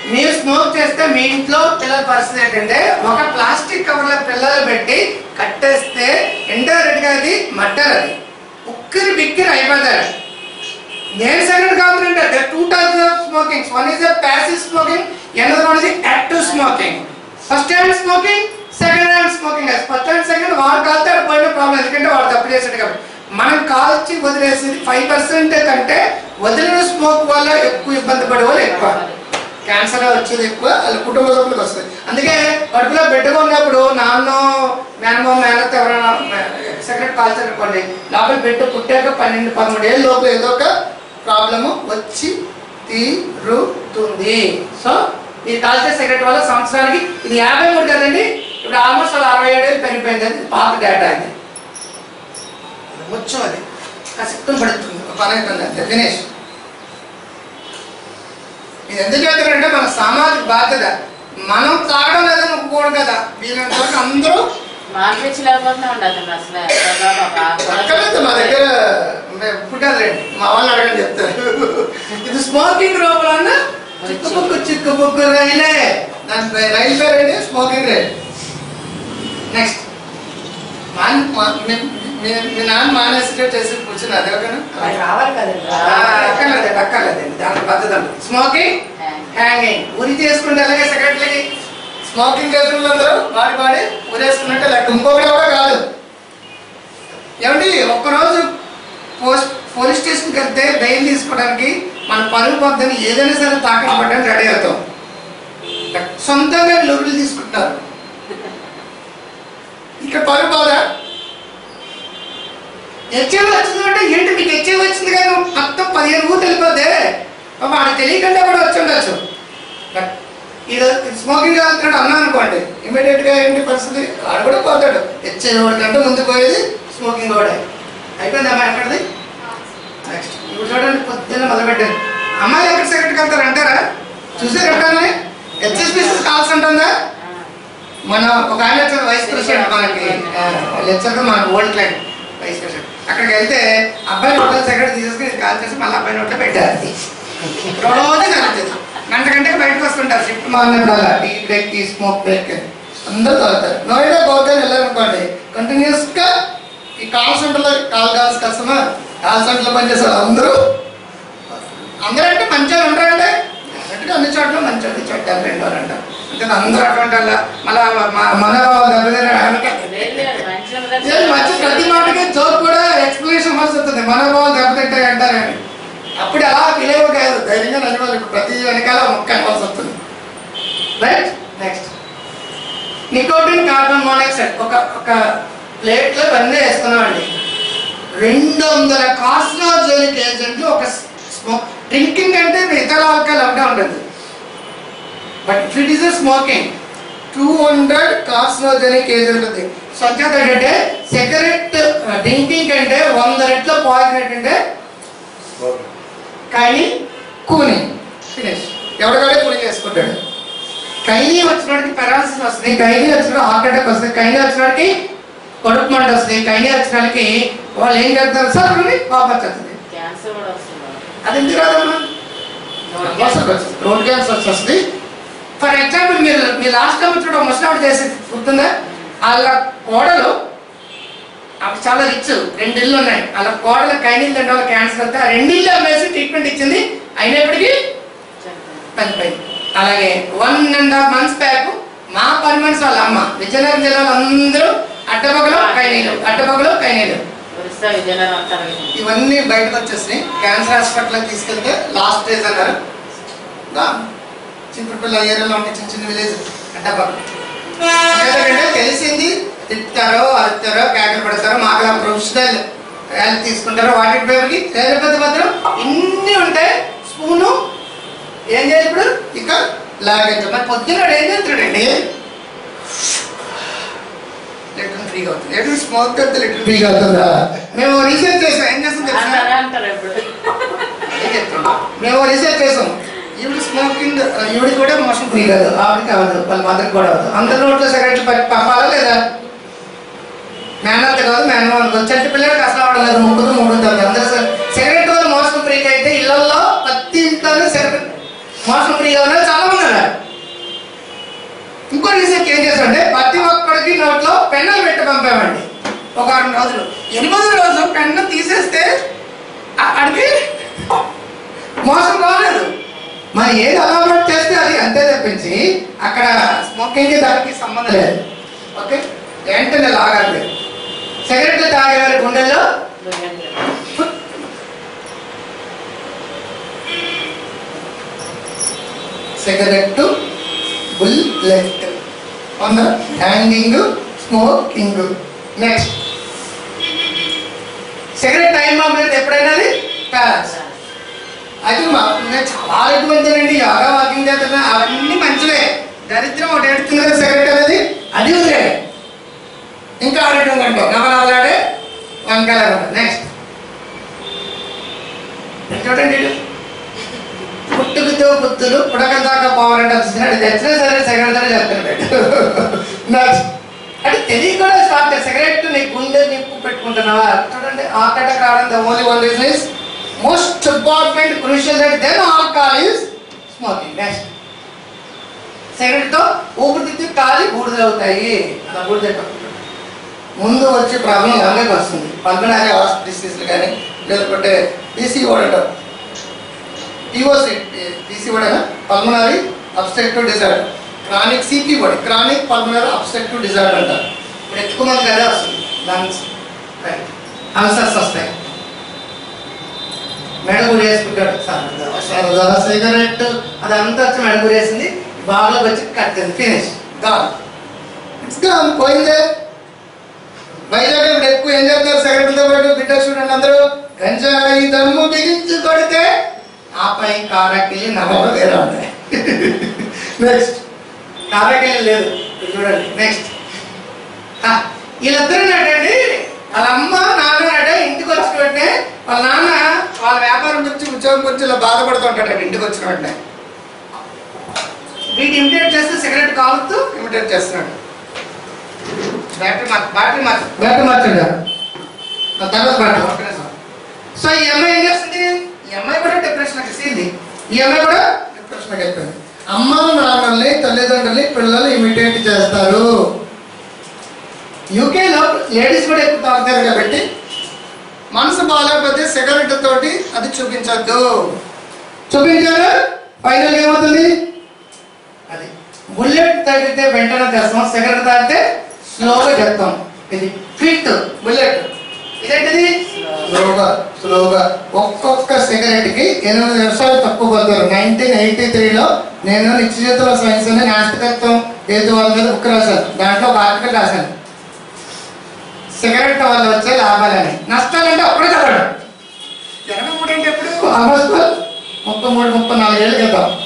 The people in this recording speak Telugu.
మీరు స్మోక్ చేస్తే మీ ఇంట్లో పిల్లల పరిస్థితి ఏంటంటే ఒక ప్లాస్టిక్ కవర్ లో పిల్లలు పెట్టి కట్టేస్తే ఇండైరెక్ట్ గా అది మర్డర్ అది ఉక్కిరి బిక్కిరి అయిపోతారు నేను సెకండ్ కావాలంటే there are two types of smoking one is a passive smoking another one is active smoking first hand smoking second hand smoking first hand second వాడు కాలితే వాడు పోయిన ప్రాబ్లం ఎందుకంటే వాడు తప్పు చేసాడు కాబట్టి మనం కాల్చి వదిలేసేది ఫైవ్ పర్సెంట్ కంటే వదిలిన స్మోక్ వల్ల ఎక్కువ ఇబ్బంది పడే వాళ్ళు ఎక్కువ క్యాన్సర్ వచ్చేది ఎక్కువ వాళ్ళ కుటుంబ సభ్యులకు వస్తుంది అందుకే కడుపులో బిడ్డగా ఉన్నప్పుడు నాన్న మేనమో మేనత్ ఎవరైనా సెక్రెట్ కాల్చారు అనుకోండి లోపల బిడ్డ పుట్టాక పన్నెండు పదమూడు ఏళ్ళ లోపు ఏదో ఒక ప్రాబ్లము వచ్చి తీరుతుంది సో ఈ కాల్చే సెక్రెట్ వల్ల సంవత్సరానికి ఇది యాభై మూడు కదండి ఇప్పుడు ఆల్మోస్ట్ అలా అరవై ఏడు ఏళ్ళు పెరిగిపోయింది అది పాత డేటా ఇది ఇది ముచ్చం అది కసిత్తం పడుతుంది ఒక పని అయిపోయింది అంతే దినేష్ ఇది ఎందుకు చెప్తారంటే మన సామాజిక బాధ్యత మనం తాగడం లేదని ఒప్పుకోడు కదా వీళ్ళంత వరకు అందరూ మార్పిచ్చి లేకపోతే ఉండదు అసలు అక్కర్లేదు మా దగ్గర ఇప్పుడు కాదులేండి మా వాళ్ళు అడగండి చెప్తారు ఇది స్మోకింగ్ రూపంలో చిక్కుబుక్కు చిక్కుబుక్కు రైలే దాని పే- రైలు పేరు ఏంటి స్మోకింగ్ రైల్ నెక్స్ట్ మాన్ మా- మీ- మీ- మీ నాన్న మానేసి చేసి కూర్చున్నారు అదే ఓకేనా అది రావాలి కదండి ఆ, అక్కర్లేదు అక్కర్లేదండి దాని పద్ధతి ఉంటుంది స్మోకింగ్ హ్యాంగింగ్ ఉరి చేసుకుంటే అలాగే సెక్రటరీ స్మోకింగ్ చేస్తున్న అందరూ వాడి వాడి ఉరేసుకున్నట్టే లెక్క ఇంకొకటి కూడా కాదు ఏమండి ఒక్కరోజు పోస్ట్ పోలీస్ స్టేషన్కి వెళ్తే బెయిల్ తీసుకోవడానికి మన పరుగు పొద్దుని ఏదైనా సరే తాకట్టు పడడానికి రెడీ అవుతాం సొంతంగా లొరులు తీసుకుంటారు ఇక్కడ పరుగు పోదా హెచ్ఐవి వచ్చింది అంటే ఏంటి మీకు హెచ్ఐవి వచ్చింది కానీ మొత్తం పదిహేను ఊరు వెళ్ళిపోతే పాప ఆడ తెలియకుండా కూడా వచ్చి ఉండొచ్చు బట్ ఇది స్మోకింగ్ చేస్తున్నాడు అన్నా అనుకోండి ఇమీడియట్ గా ఏంటి పరిస్థితి ఆడు కూడా పోతాడు హెచ్ఐవి వాడికంటే ముందు పోయేది స్మోకింగ్ కూడా అయిపోయింది అమ్మాయి ఎక్కడిది నెక్స్ట్ ఇప్పుడు చూడండి పొద్దున్న మొదలుపెట్టారు అమ్మాయి ఎక్కడ సెక్రటరీకి వెళ్తారు అంటారా చూసారు ఎక్కడనే హెచ్ఎస్బిసి కాల్స్ ఉంటుందా మన ఒక ఆయన వచ్చారు వైస్ ప్రెసిడెంట్ మనకి లెక్చర్ మన ఓల్డ్ క్లైంట్ వైస్ ప్రెసిడెంట్ అక్కడికి వెళ్తే అబ్బాయి నోట్లో సెక్రటరీ తీసేసుకుని కాల్ చేసి మళ్ళీ అబ్బాయి నోట్లో పెట్టారు రోజు జరుగుతుంది గంట గంటకి బయటకు వస్తుంటారు షిఫ్ట్ మారినప్పుడు అలా tea break tea smoke break అని అందరూ తాగుతారు నోయిడా గోదావరి వెళ్ళారనుకోండి కంటిన్యూస్ గా ఈ కాల్ సెంటర్లో కాల్ కాల్స్ కస్టమర్ కాల్ సెంటర్లో పనిచేసే అందరూ అందరూ అంటే మంచిగా ఉంటారంటే అంటే అన్ని చోట్ల మంచి అన్ని చోట్ల రెండు వాళ్ళు అంటారు అంటే అందరూ అటువంటి వాళ్ళ మళ్ళా మ- మన దెబ్బతిన ఏం మంచి ప్రతి మాటకి జోక్ కూడా ఎక్స్ప్లెనేషన్ వస్తుంది మనోభావం దెబ్బతింటాయి అంటారని అప్పుడు అలా విలేవ కాదు ధైర్యంగా నడవాలి ఇప్పుడు ప్రతి వెనకాల మొక్క అవ్వాల్సి వస్తుంది right next nicotine carbon monoxide ఒక ఒక ప్లేట్లో ఇవన్నీ వేస్తున్నామండి రెండు వందల కార్సినోజెనిక్ ఏజెంట్లు ఒక స్మోక్ డ్రింకింగ్ అంటే ఇతర ఆల్కహాల్ ఒకటే ఉంటుంది but if it is smoking two hundred carcinogenic agent ఉంది సంఖ్యత ఏంటంటే సిగరెట్ డ్రింకింగ్ కంటే వంద రెట్ల పాయిజన్ ఏంటంటే కానీ కూని ఫినిష్ ఎవరికాడే కూని చేసుకుంటాడు కైలీ వచ్చినోడికి పెరాలసిస్ వస్తుంది కైలీ వచ్చిన హార్ట్ అటాక్ వస్తుంది కైలీ వచ్చినోడికి కడుపు మంట వస్తుంది కైలీ వచ్చినోడికి వాళ్ళు ఏం చేస్తారు సార్ అని కోపం వచ్చేస్తుంది క్యాన్సర్ కూడా వస్తుంది అది ఎందుకు రాదమ్మా రోడ్ క్యాన్సర్ వస్తుంది ఫర్ ఎగ్జాంపుల్ మీరు మీ లాస్ట్ టైం వచ్చిన ముసలావిడ చేసి గుర్తుందా వాళ్ళ కోడలు అప్పుడు చాలా రిచ్ రెండు ఇల్లు ఉన్నాయి వాళ్ళ కోడలు కైనీళ్ళు తింటే వాళ్ళ క్యాన్సర్ వస్తే ఆ రెండు ఇల్లు అమ్మేసి ట్రీట్మెంట్ ఇచ్చింది అయినప్పటికీ చనిపోయింది అలాగే one and half months back మా పని మనిషి వాళ్ళ అమ్మ విజయనగరం జిల్లాలో అందరూ అట్టపగలు కైనీళ్ళు అట్టపగలు కైనీళ్ళు ఒరిస్సా విజయనగరం అంటారు ఇవన్నీ బయటకు వచ్చేసినాయి క్యాన్సర్ హాస్పిటల్కి తీసుకెళ్తే లాస్ట్ స్టేజ్ అన్నారు దా చిన్నపిల్ల ఏరియాలో ఉంటే చిన్న చిన్న విలేజ్ అట్టపగలు ఎందుకంటే తెలిసింది తిప్పుతారో అరుతారో కేకలు పెడతారో మాకు ప్రొఫెషనల్ హెల్త్ తీసుకుంటారో వాటి పేరుకి లేకపోతే మాత్రం ఇన్ని ఉంటాయి స్పూను ఏం చేయాలి ఇప్పుడు ఇక లాగించాలి మరి పొద్దున్న వాడు ఏం చేస్తాడండి లిటర్ ఫ్రీగా అవుతుంది లిటర్ స్మోక్ అయితే లిటర్ ఫ్రీగా అవుతుందా మేము రీసెర్చ్ చేసాం ఏం చేస్తాం తెలుసా అంటారు అంటారు ఇప్పుడు అదే చెప్తున్నా. మేము రీసెర్చ్ చేసాం ఈవిడ స్మోకింగ్ ఈవిడ కూడా మోషన్ ఫ్రీ కాదు ఆవిడకి అవ్వదు వాళ్ళ మదర్కి కూడా అవ్వదు అందరి నోట్లో సిగరెట్లు ప- పంపాలా లేదా మేనత్త కాదు మేనమామ కాదు చెట్టు పిల్లలకి అసలు అవ్వడం ముగ్గురు మూడు అందరూ సిగరెట్ వల్ల మోషన్ ఫ్రీకి అయితే ఇళ్లలో ప్రతి ఇంట్లోనే సిగరెట్ మోసం ఫ్రీగా ఉన్నారు చాలా మంది ఉన్నారు ఇంకో రీసెర్చ్ ఏం చేశామంటే ప్రతి ఒక్కడికి నోట్లో పెన్నులు పెట్టి పంపామండి ఒక వారం రోజులు ఎనిమిది రోజు పెన్ను తీసేస్తే అక్కడికి మోసం కాలేదు మరి ఏది అలవాటు చేస్తే అది అంతే తప్పించి అక్కడ స్మోకింగ్ దానికి సంబంధం లేదు ఓకే వెంటనే లాగాలి సిగరెట్ తాగే వారి గుండెల్లో cigarette bullet on the hanging smoking next cigarette time bomb లేదు ఎప్పుడైనా అది ప్యాలెన్స్ అది మా- నేను చాలా ఎక్కువంతేనండి యోగా వాకింగ్ చేస్తున్నా అవన్నీ మంచివే దరిద్రం ఒకటి ఎడుతుంది కదా సిగరెట్ అనేది అది ఉంది ఇంకా ఆడటం కంటే నవలాడే వంకాయ నెక్స్ట్ చూడండి ఇటు. పుట్టుకతో బుద్ధులు పుడకల దాకా పోవాలంటే వచ్చినాడు తెచ్చినా సరే సిగరెట్ అని చెప్తున్నాడు నెక్స్ట్ అంటే తెలియకుండా స్టార్ట్ సిగరెట్ నీ గుండె నిప్పు పెట్టుకుంటున్నావా చూడండి హార్ట్ అటాక్ రావడం the only one reason is most important crucial that then alcohol is smoking next cigarette తో ఊపిరితిత్తి కాలి బూడిదలు అవుతాయి అలా బూడిద పట్టుకుంటాడు. ముందు వచ్చే ప్రాబ్లం ఎవరికి వస్తుంది పల్మనరీ హార్ట్ డిసీజ్లు కానీ లేకపోతే పీసీ అంటారు పిఓసి పీసీ కూడా pulmonary obstructive disorder chronic CP కూడా క్రానిక్ పల్మనరీ అబ్స్ట్రక్టివ్ డిజార్డర్ అంటారు ఇప్పుడు ఎక్కువ మందికి అదే వస్తుంది లంగ్స్ అల్సర్స్ వస్తాయి మెడగురి వేసుకుంటాడు సార్ సిగరెట్ అదంతా వచ్చి మెడగురి వేసింది బాగా వచ్చి కట్టింది ఫినిష్ గాన్ ఇట్స్ గాన్ పోయిందే వైజాగ్ ఇప్పుడు ఎక్కువ ఏం చేస్తారు సిగరెట్లతో పాటు బిడ్డ చూడండి అందరూ గంజాయి దమ్ము బిగించి కొడితే ఆపై కారకిలి నవలు వేరే ఉన్నాయి నెక్స్ట్ కారకిలి లేదు ఇప్పుడు చూడండి నెక్స్ట్ వీళ్ళిద్దరు నాటండి వాళ్ళ అమ్మ నాన్న నాట ఇంటికి వచ్చిన వెంటనే వాళ్ళ నాన్న వాళ్ళ వ్యాపారం గురించి ఉద్యోగం గురించి ఇలా బాధపడుతూ ఉంటాడు ఇంటికి వచ్చిన వెంటనే వీటి ఇమిటేట్ చేస్తే సిగరెట్ కాలుతూ ఇమిటేట్ చేస్తున్నాడు బ్యాటరీ మార్చు బ్యాటరీ మార్చు బ్యాటరీ మార్చండి ఆ తర్వాత బ్యాటరీ ఒక్క నిమిషం. సో ఈ అమ్మాయి ఏం చేస్తుంది ఈ అమ్మాయి కూడా డిప్రెషన్ వెళ్ళింది ఈ అమ్మాయి కూడా డిప్రెషన్ వెళ్ళిపోయింది అమ్మ నాన్నల్ని తల్లిదండ్రుల్ని పిల్లలు ఇమిటేట్ చేస్తారు యూకేలో లేడీస్ కూడా ఎక్కువ తాగుతారు కాబట్టి మనసు బాగాలేకపోతే సిగరెట్ తోటి అది చూపించద్దు చూపించారు ఫైనల్ ఏమవుతుంది అది బుల్లెట్ తాగితే వెంటనే తెస్తాం సిగరెట్ తాగితే స్లోగా చెప్తాం ఇది ఫిట్ బుల్లెట్ ఇదేంటిది స్లోగా స్లోగా ఒక్కొక్క సిగరెట్ కి ఎనిమిది నిమిషాలు తక్కువ పోతారు నైన్టీన్ ఎయిటీ త్రీలో నేను నిత్యజీవితంలో సైన్స్ అని నాస్తికత్వం ఏదో వాళ్ళ మీద బుక్ రాశాను దాంట్లో ఒక ఆర్టికల్ రాశాను సిగరెట్ వల్ల వచ్చే లాభాలని నష్టాలంటే అప్పుడే చదవడం ఎనభై మూడు అంటే ఎప్పుడు ఆగస్టు ముప్పై మూడు ముప్పై నాలుగు ఏళ్ళు క్రితం